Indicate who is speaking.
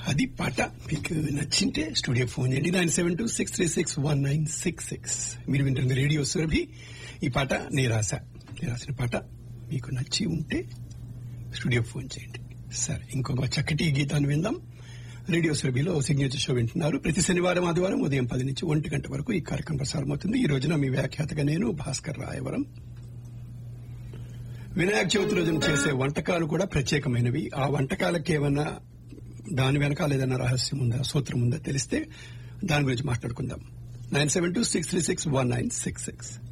Speaker 1: అది పాట మీకు నచ్చింటే స్టూడియో ఫోన్ చేయండి nine seven two six three six one nine six six మీరు వింటుంది రేడియో సురభి ఈ పాట నీ రాస నీ రాసిన పాట మీకు నచ్చి ఉంటే స్టూడియో ఫోన్ చేయండి సరే ఇంకొక చక్కటి గీతాన్ని విందాం రేడియో సురభిలో సిగ్నేచర్ షో వింటున్నారు ప్రతి శనివారం ఆదివారం ఉదయం పది నుంచి ఒంటి గంట వరకు ఈ కార్యక్రమం ప్రసారం అవుతుంది ఈ రోజున మీ వ్యాఖ్యాతగా నేను భాస్కర్ రాయవరం వినాయక చవితి రోజున చేసే వంటకాలు కూడా ప్రత్యేకమైనవి ఆ వంటకాలకి ఏమన్నా దాని వెనకాల ఏదైనా రహస్యం ఉందా సూత్రం ఉందా తెలిస్తే దాని గురించి మాట్లాడుకుందాం nine seven two six three six one nine six six